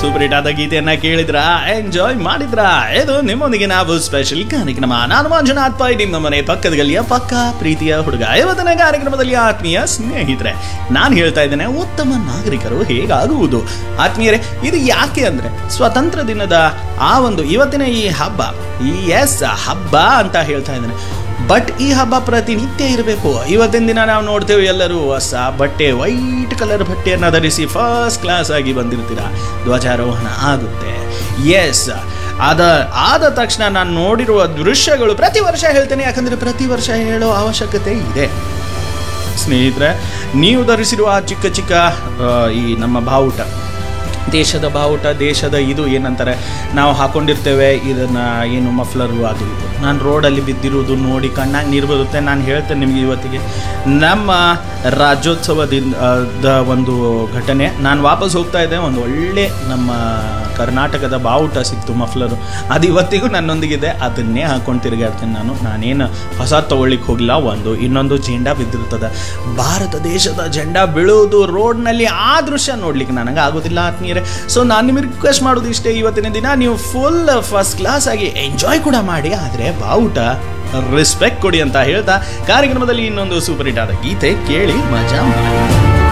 super hit ಆದ ಗೀತೆಯನ್ನ ಕೇಳಿದ್ರ ಎಂಜಾಯ್ ಮಾಡಿದ್ರ ಇದು ನಿಮ್ಮೊಂದಿಗೆ ನಾವು ಸ್ಪೆಷಲ್ ಕಾರ್ಯಕ್ರಮ ನಾನು ಮಂಜುನಾಥ್ ಪೈ ನಿಮ್ಮ ಮನೆ ಪಕ್ಕದ ಗಲ್ಲಿಯ ಪಕ್ಕ ಪ್ರೀತಿಯ ಹುಡುಗ ಇವತ್ತಿನ ಕಾರ್ಯಕ್ರಮದಲ್ಲಿ ಆತ್ಮೀಯ ಸ್ನೇಹಿತರೆ ನಾನು ಹೇಳ್ತಾ ಇದ್ದೇನೆ ಉತ್ತಮ ನಾಗರಿಕರು ಹೇಗಾಗುವುದು ಆತ್ಮೀಯರೇ ಇದು ಯಾಕೆ ಅಂದ್ರೆ ಸ್ವತಂತ್ರ ದಿನದ ಆ ಒಂದು ಇವತ್ತಿನ ಈ ಹಬ್ಬ ಈ ಎಸ್ ಹಬ್ಬ ಅಂತ ಹೇಳ್ತಾ ಇದ್ದೇನೆ ಬಟ್ ಈ ಹಬ್ಬ ಪ್ರತಿನಿತ್ಯ ಇರಬೇಕು ಇವತ್ತಿನ ದಿನ ನಾವು ನೋಡ್ತೇವೆ ಎಲ್ಲರೂ ಹೊಸ ಬಟ್ಟೆ ವೈಟ್ ಕಲರ್ ಬಟ್ಟೆಯನ್ನು ಧರಿಸಿ ಫಸ್ಟ್ ಕ್ಲಾಸ್ ಆಗಿ ಬಂದಿರ್ತೀರಾ ಧ್ವಜಾರೋಹಣ ಆಗುತ್ತೆ ಎಸ್ ಅದ ಆದ ತಕ್ಷಣ ನಾನು ನೋಡಿರುವ ದೃಶ್ಯಗಳು ಪ್ರತಿ ವರ್ಷ ಹೇಳ್ತೇನೆ ಯಾಕಂದ್ರೆ ಪ್ರತಿ ವರ್ಷ ಹೇಳೋ ಅವಶ್ಯಕತೆ ಇದೆ ಸ್ನೇಹಿತರೆ ನೀವು ಧರಿಸಿರುವ ಆ ಚಿಕ್ಕ ಚಿಕ್ಕ ಆ, ಈ ನಮ್ಮ ಬಾವುಟ ದೇಶದ ಬಾವುಟ ದೇಶದ ಇದು ಏನಂತಾರೆ ನಾವು ಹಾಕೊಂಡಿರ್ತೇವೆ ಇದನ್ನ ಏನು ಮಫ್ಲರು ಅದು ಇದು ನಾನು ರೋಡಲ್ಲಿ ಬಿದ್ದಿರುವುದು ನೋಡಿ ಕಣ್ಣಾಗಿ ನೀರು ಬರುತ್ತೆ ನಾನು ಹೇಳ್ತೇನೆ ನಿಮಗೆ ಇವತ್ತಿಗೆ ನಮ್ಮ ರಾಜ್ಯೋತ್ಸವದಿಂದ ಆ, ದ ಒಂದು ಘಟನೆ ನಾನು ವಾಪಸ್ ಹೋಗ್ತಾ ಇದ್ದೆ ಒಂದು ಒಳ್ಳೆ ನಮ್ಮ ಕರ್ನಾಟಕದ ಬಾವುಟ ಸಿಕ್ತು ಮಫ್ಲರು ಅದು ಇವತ್ತಿಗೂ ನನ್ನೊಂದಿಗಿದೆ ಅದನ್ನೇ ಹಾಕೊಂಡು ತಿರುಗಾಡ್ತೀನಿ ನಾನು ನಾನೇನು ಹೊಸ ತಗೊಳ್ಳಿಕ್ಕೆ ಹೋಗಿಲ್ಲ ಒಂದು ಇನ್ನೊಂದು ಜೆಂಡಾ ಬಿದ್ದಿರ್ತದೆ ಭಾರತ ದೇಶದ ಜೆಂಡಾ ಬೀಳುವುದು ರೋಡ್ನಲ್ಲಿ ಆ ದೃಶ್ಯ ನೋಡ್ಲಿಕ್ಕೆ ನನಗೆ ಆಗೋದಿಲ್ಲ ಆತ್ಮೀಯರೇ ಸೊ ನಾನು ನಿಮಗೆ ರಿಕ್ವೆಸ್ಟ್ ಮಾಡೋದು ಇಷ್ಟೇ ಇವತ್ತಿನ ದಿನ ನೀವು ಫುಲ್ ಫಸ್ಟ್ ಕ್ಲಾಸ್ ಆಗಿ ಎಂಜಾಯ್ ಕೂಡ ಮಾಡಿ ಆದರೆ ಬಾವುಟ ರೆಸ್ಪೆಕ್ಟ್ ಕೊಡಿ ಅಂತ ಹೇಳ್ತಾ ಕಾರ್ಯಕ್ರಮದಲ್ಲಿ ಇನ್ನೊಂದು ಸೂಪರ್ ಹಿಟ್ ಆದ ಗೀತೆ ಕೇಳಿ ಮಜಾ ಮಾಡಿ